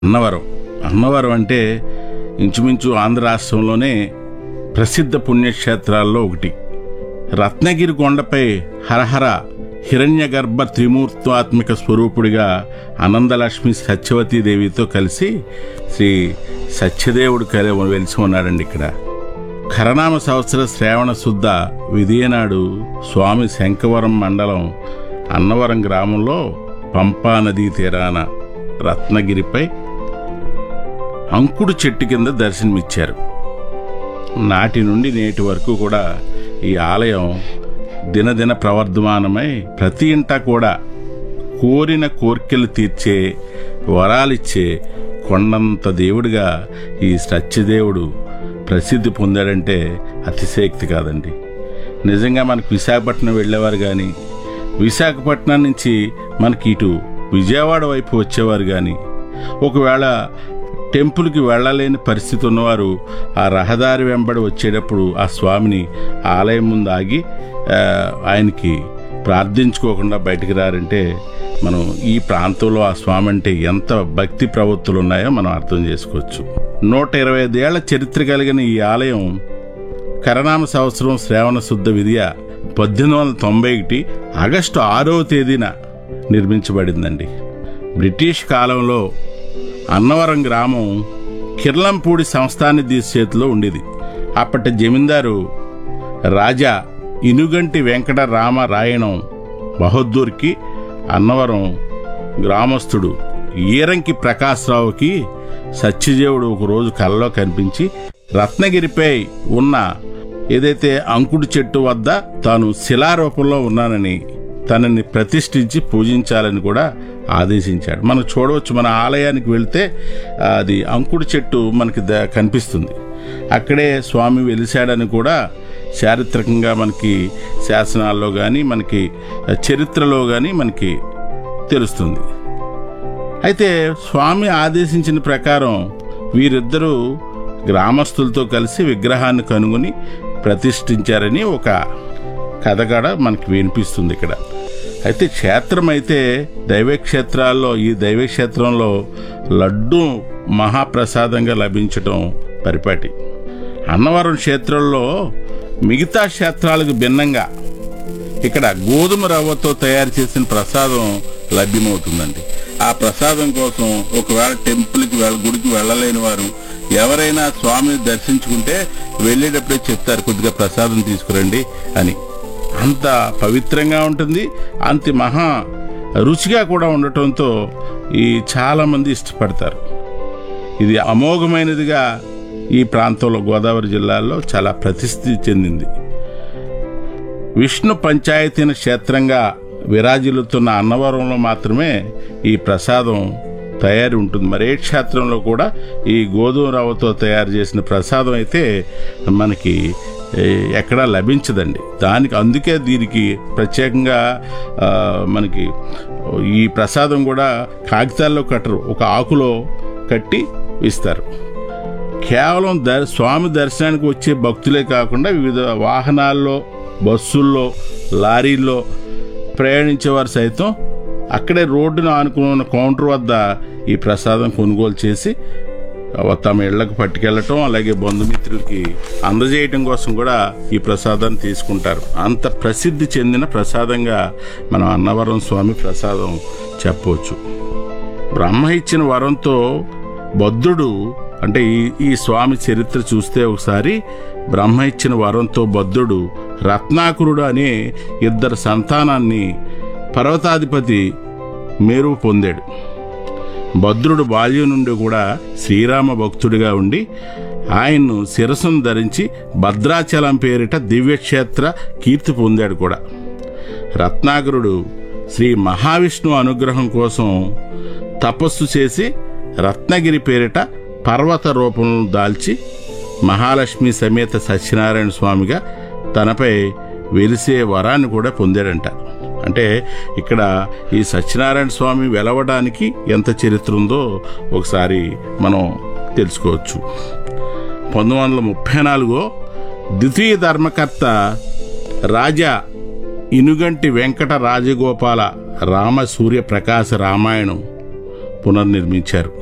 అన్నవరం అన్నవరం అంటే ఇంచుమించు ఆంధ్ర రాష్ట్రంలోనే ప్రసిద్ధ పుణ్యక్షేత్రాల్లో ఒకటి రత్నగిరి కొండపై హరహర హిరణ్యగర్భ త్రిమూర్తాత్మిక స్వరూపుడిగా ఆనందలక్ష్మి సత్యవతీదేవితో కలిసి శ్రీ సత్యదేవుడు కలి వెలిసి ఉన్నాడండి ఇక్కడ ఖరనామ సంవత్సర శ్రావణ శుద్ధ విధియనాడు స్వామి శంఖవరం మండలం అన్నవరం గ్రామంలో పంపా నదీ తీరాన రత్నగిరిపై అంకుడు చెట్టు కింద దర్శనమిచ్చారు నాటి నుండి నేటి వరకు కూడా ఈ ఆలయం దినదిన ప్రవర్ధమానమై ప్రతి ఇంట కూడా కోరిన కోర్కెలు తీర్చే వరాలిచ్చే కొండంత దేవుడిగా ఈ సత్యదేవుడు ప్రసిద్ధి పొందాడంటే అతిశయక్తి కాదండి నిజంగా మనకు విశాఖపట్నం వెళ్ళేవారు కానీ విశాఖపట్నం నుంచి మనకి ఇటు విజయవాడ వైపు వచ్చేవారు కానీ ఒకవేళ టెంపుల్కి వెళ్ళలేని పరిస్థితి ఉన్నవారు ఆ రహదారి వెంబడి వచ్చేటప్పుడు ఆ స్వామిని ఆలయం ముందు ఆగి ఆ, ఆయనకి ప్రార్థించుకోకుండా బయటికి రారంటే మనం ఈ ప్రాంతంలో ఆ స్వామి అంటే ఎంత భక్తి ప్రవృత్తులు ఉన్నాయో మనం అర్థం చేసుకోవచ్చు నూట ఇరవై ఐదేళ్ల చరిత్ర కలిగిన ఈ ఆలయం కరనామ సంవత్సరం శ్రావణ శుద్ధ విధియ పద్దెనిమిది వందల తొంభై ఒకటి ఆగస్టు ఆరవ తేదీన నిర్మించబడిందండి బ్రిటిష్ కాలంలో అన్నవరం గ్రామం కిర్లంపూడి సంస్థానిధి చేతిలో ఉండేది అప్పటి జమీందారు రాజా ఇనుగంటి వెంకట రామరాయణం బహద్దూర్కి అన్నవరం గ్రామస్తుడు ఈరంకి ప్రకాశ్రావుకి సత్యదేవుడు ఒకరోజు కలలో కనిపించి రత్నగిరిపై ఉన్న ఏదైతే అంకుడు చెట్టు వద్ద తాను శిలారూపంలో ఉన్నానని తనని ప్రతిష్ఠించి పూజించాలని కూడా ఆదేశించాడు మనం చూడవచ్చు మన ఆలయానికి వెళ్తే అది అంకుడు చెట్టు మనకి ద- కనిపిస్తుంది అక్కడే స్వామి వెలిశాడని కూడా చారిత్రకంగా మనకి శాసనాల్లో కానీ మనకి చరిత్రలో కానీ మనకి తెలుస్తుంది అయితే స్వామి ఆదేశించిన ప్రకారం వీరిద్దరూ గ్రామస్తులతో కలిసి విగ్రహాన్ని కనుగొని ప్రతిష్ఠించారని ఒక కథ కూడా మనకి వినిపిస్తుంది ఇక్కడ అయితే క్షేత్రం అయితే దైవక్షేత్రాల్లో ఈ దైవక్షేత్రంలో లడ్డు మహాప్రసాదంగా లభించడం పరిపాటి అన్నవరం క్షేత్రంలో మిగతా క్షేత్రాలకు భిన్నంగా ఇక్కడ గోధుమ రవ్వతో తయారు చేసిన ప్రసాదం లభ్యమవుతుందండి ఆ ప్రసాదం కోసం ఒకవేళ టెంపుల్కి వెళ్ళ గుడికి వెళ్ళలేని వారు ఎవరైనా స్వామిని దర్శించుకుంటే వెళ్ళేటప్పుడే చెప్తారు కొద్దిగా ప్రసాదం తీసుకురండి అని అంత పవిత్రంగా ఉంటుంది అంత మహా రుచిగా కూడా ఉండటంతో ఈ చాలా మంది ఇష్టపడతారు ఇది అమోఘమైనదిగా ఈ ప్రాంతంలో గోదావరి జిల్లాలో చాలా ప్రసిద్ధి చెందింది విష్ణు పంచాయతీని క్షేత్రంగా విరాజిల్లుతున్న అన్నవరంలో మాత్రమే ఈ ప్రసాదం తయారీ ఉంటుంది మరే క్షేత్రంలో కూడా ఈ గోధుమ రవ్వతో తయారు చేసిన ప్రసాదం అయితే మనకి ఏ, ఎక్కడా లభించదండి దానికి అందుకే దీనికి ప్రత్యేకంగా ఆ, మనకి ఈ ప్రసాదం కూడా కాగితాల్లో కట్టరు ఒక ఆకులో కట్టి ఇస్తారు కేవలం దర్ స్వామి దర్శనానికి వచ్చే భక్తులే కాకుండా వివిధ వాహనాల్లో బస్సుల్లో లారీల్లో ప్రయాణించేవారు సైతం అక్కడే రోడ్డును ఆనుకుని ఉన్న కౌంటర్ వద్ద ఈ ప్రసాదం కొనుగోలు చేసి తమ ఇళ్లకు పట్టుకెళ్ళటం అలాగే బంధుమిత్రులకి అందజేయటం కోసం కూడా ఈ ప్రసాదాన్ని తీసుకుంటారు అంత ప్రసిద్ధి చెందిన ప్రసాదంగా మనం అన్నవరం స్వామి ప్రసాదం చెప్పవచ్చు బ్రహ్మ ఇచ్చిన వరంతో బుద్ధుడు అంటే ఈ ఈ స్వామి చరిత్ర చూస్తే ఒకసారి బ్రహ్మ ఇచ్చిన వరంతో బుద్ధుడు రత్నాకురుడు అనే ఇద్దరు సంతానాన్ని పర్వతాధిపతి మేరు పొందాడు భద్రుడు బాల్యం నుండి కూడా శ్రీరామ భక్తుడిగా ఉండి ఆయన్ను శిరస్సును ధరించి భద్రాచలం పేరిట దివ్యక్షేత్ర కీర్తి పొందాడు కూడా రత్నాకరుడు శ్రీ మహావిష్ణువు అనుగ్రహం కోసం తపస్సు చేసి రత్నగిరి పేరిట పర్వత రూపం దాల్చి మహాలక్ష్మి సమేత సత్యనారాయణ స్వామిగా తనపై వెలిసే వరాన్ని కూడా పొందాడంట అంటే ఇక్కడ ఈ సత్యనారాయణ స్వామి వెలవడానికి ఎంత చరిత్ర ఉందో ఒకసారి మనం తెలుసుకోవచ్చు పంతొమ్మిది వందల ముప్పై నాలుగో ద్వితీయ ధర్మకర్త రాజా ఇనుగంటి వెంకట రాజగోపాల రామ సూర్యప్రకాశ రామాయణం పునర్నిర్మించారు